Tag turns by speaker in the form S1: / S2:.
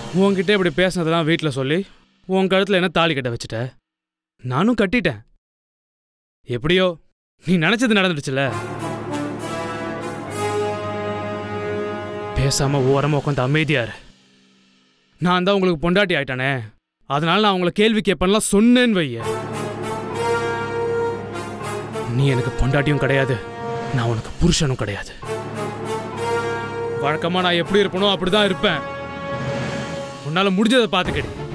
S1: உன்கிட்ட இப்படி பேசினதெல்லாம் வீட்டில் சொல்லி உன் கழுத்தில் என்ன தாலி கட்ட வச்சுட்ட நானும் கட்டிட்டேன் எப்படியோ நீ நினைச்சது நடந்துடுச்சுல பேசாம ஓரமா உட்காந்து அமைதியா இரு நான் தான் உங்களுக்கு பொண்டாட்டி ஆயிட்டானே அதனால நான் உங்களை கேள்வி கேட்பேன்லாம் சொன்னேன்னு வைய நீ எனக்கு பொண்டாட்டியும் கிடையாது நான் உனக்கு புருஷனும் கிடையாது வழக்கமா நான் எப்படி இருப்பனோ அப்படிதான் இருப்பேன் உன்னால முடிஞ்சதை பார்த்துக்கடி